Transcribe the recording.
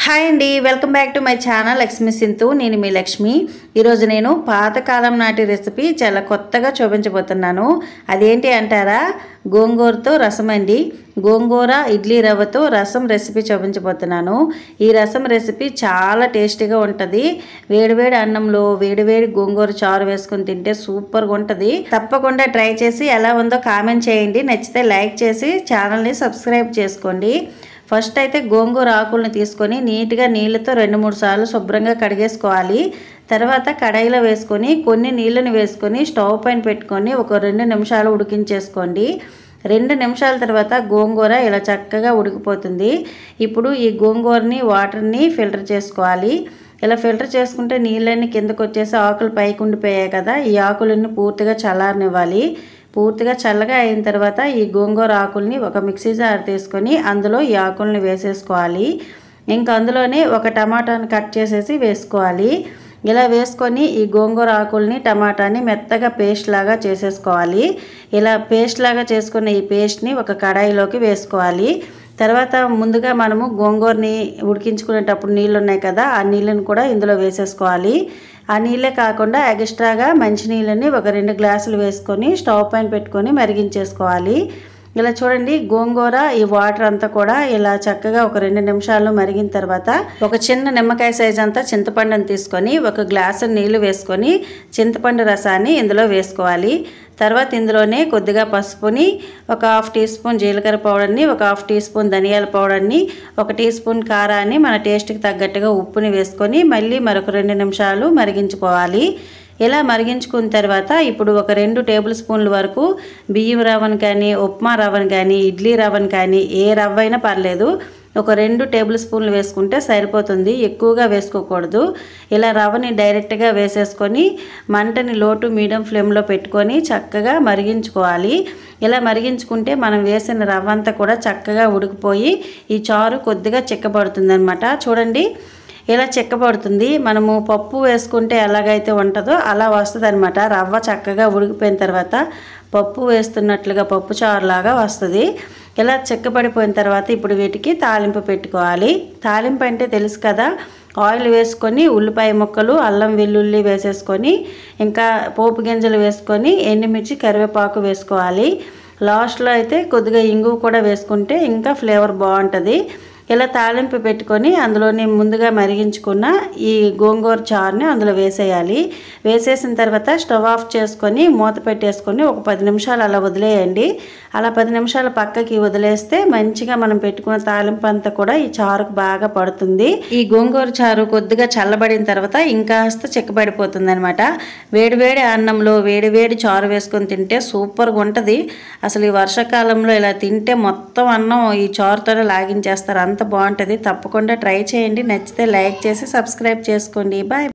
hi అండి welcome back to my channel Lakshmi Sintu నేను మీ లక్ష్మి ఈరోజు నేను పాతకాలం నాటి రెసిపీ చాలా కొత్తగా చూపించబోతున్నాను అదేంటి అంటారా గోంగూరతో రసం అండి గోంగూర ఇడ్లీ రవ్వతో రసం రెసిపీ చూపించబోతున్నాను ఈ రసం రెసిపీ చాలా టేస్టీగా ఉంటుంది వేడివేడి అన్నంలో వేడివేడి గోంగూర చారు వేసుకొని తింటే సూపర్గా ఉంటుంది తప్పకుండా ట్రై చేసి ఎలా ఉందో కామెంట్ చేయండి నచ్చితే లైక్ చేసి ఛానల్ని సబ్స్క్రైబ్ చేసుకోండి ఫస్ట్ అయితే గోంగూర ఆకుల్ని తీసుకొని నీట్గా నీళ్ళతో రెండు మూడు సార్లు శుభ్రంగా కడిగేసుకోవాలి తర్వాత కడాయిలో వేసుకొని కొన్ని నీళ్ళని వేసుకొని స్టవ్ పైన పెట్టుకొని ఒక రెండు నిమిషాలు ఉడికించేసుకోండి రెండు నిమిషాల తర్వాత గోంగూర ఇలా చక్కగా ఉడికిపోతుంది ఇప్పుడు ఈ గోంగూరని వాటర్ని ఫిల్టర్ చేసుకోవాలి ఇలా ఫిల్టర్ చేసుకుంటే నీళ్ళన్నీ కిందకు వచ్చేసి ఆకులు పైకి ఉండిపోయాయి కదా ఈ ఆకులన్నీ పూర్తిగా చల్లారనివ్వాలి పూర్తిగా చల్లగా అయిన తర్వాత ఈ గోంగూర ఆకుల్ని ఒక మిక్సీ జార్ తీసుకొని అందులో ఈ ఆకుల్ని వేసేసుకోవాలి ఇంకా అందులోనే ఒక టమాటాని కట్ చేసేసి వేసుకోవాలి ఇలా వేసుకొని ఈ గోంగూర ఆకుల్ని టమాటాని మెత్తగా పేస్ట్ లాగా చేసేసుకోవాలి ఇలా పేస్ట్ లాగా చేసుకున్న ఈ పేస్ట్ని ఒక కడాయిలోకి వేసుకోవాలి తర్వాత ముందుగా మనము గోంగూరని ఉడికించుకునేటప్పుడు నీళ్ళు ఉన్నాయి కదా ఆ నీళ్ళని కూడా ఇందులో వేసేసుకోవాలి ఆ నీళ్ళే కాకుండా ఎక్స్ట్రాగా మంచినీళ్ళని ఒక రెండు గ్లాసులు వేసుకొని స్టవ్ పైన పెట్టుకొని మరిగించేసుకోవాలి ఇలా చూడండి గోంగూర ఈ వాటర్ అంతా కూడా ఇలా చక్కగా ఒక రెండు నిమిషాలు మరిగిన తర్వాత ఒక చిన్న నిమ్మకాయ సైజ్ అంతా చింతపండుని తీసుకొని ఒక గ్లాసు నీళ్లు వేసుకొని చింతపండు రసాన్ని ఇందులో వేసుకోవాలి తర్వాత ఇందులోనే కొద్దిగా పసుపుని ఒక హాఫ్ టీ స్పూన్ జీలకర్ర పౌడర్ని ఒక హాఫ్ టీ స్పూన్ ధనియాల పౌడర్ని ఒక టీ స్పూన్ కారాన్ని మన టేస్ట్కి తగ్గట్టుగా ఉప్పుని వేసుకొని మళ్ళీ మరొక రెండు నిమిషాలు మరిగించుకోవాలి ఇలా మరిగించుకున్న తర్వాత ఇప్పుడు ఒక రెండు టేబుల్ స్పూన్ల వరకు బియ్యం రవ్వను కానీ ఉప్మా రవ్వను కానీ ఇడ్లీ రవ్వను కానీ ఏ రవ్వ అయినా పర్లేదు ఒక రెండు టేబుల్ స్పూన్లు వేసుకుంటే సరిపోతుంది ఎక్కువగా వేసుకోకూడదు ఇలా రవ్వని డైరెక్ట్గా వేసేసుకొని మంటని లోటు మీడియం ఫ్లేమ్లో పెట్టుకొని చక్కగా మరిగించుకోవాలి ఇలా మరిగించుకుంటే మనం వేసిన రవ్వ అంతా కూడా చక్కగా ఉడికిపోయి ఈ చారు కొద్దిగా చిక్కబడుతుంది చూడండి ఇలా చిక్కబడుతుంది మనము పప్పు వేసుకుంటే ఎలాగైతే ఉంటుందో అలా వస్తుంది అనమాట రవ్వ చక్కగా ఉడికిపోయిన తర్వాత పప్పు వేస్తున్నట్లుగా పప్పు చారులాగా వస్తుంది ఇలా చిక్కబడిపోయిన తర్వాత ఇప్పుడు వీటికి తాలింపు పెట్టుకోవాలి తాలింపు అంటే తెలుసు కదా ఆయిల్ వేసుకొని ఉల్లిపాయ ముక్కలు అల్లం వెల్లుల్లి వేసేసుకొని ఇంకా పోపు గింజలు వేసుకొని ఎండుమిర్చి కరివేపాకు వేసుకోవాలి లాస్ట్లో అయితే కొద్దిగా ఇంగువ కూడా వేసుకుంటే ఇంకా ఫ్లేవర్ బాగుంటుంది ఇలా తాలింపు పెట్టుకొని అందులోని ముందుగా మరిగించుకున్న ఈ గోంగూర చారుని అందులో వేసేయాలి వేసేసిన తర్వాత స్టవ్ ఆఫ్ చేసుకొని మూత పెట్టేసుకొని ఒక పది నిమిషాలు అలా వదిలేయండి అలా పది నిమిషాలు పక్కకి వదిలేస్తే మంచిగా మనం పెట్టుకున్న తాలింపు అంతా కూడా ఈ చారుకు బాగా పడుతుంది ఈ గోంగూర చారు కొద్దిగా చల్లబడిన తర్వాత ఇంకాస్త చిక్కబడిపోతుంది అనమాట వేడివేడి అన్నంలో వేడివేడి చారు వేసుకొని తింటే సూపర్గా ఉంటుంది అసలు ఈ వర్షాకాలంలో ఇలా తింటే మొత్తం అన్నం ఈ చారుతోనే లాగించేస్తారు అంత బాగుంటుంది తప్పకుండా ట్రై చేయండి నచ్చితే లైక్ చేసి సబ్స్క్రైబ్ చేసుకోండి బాయ్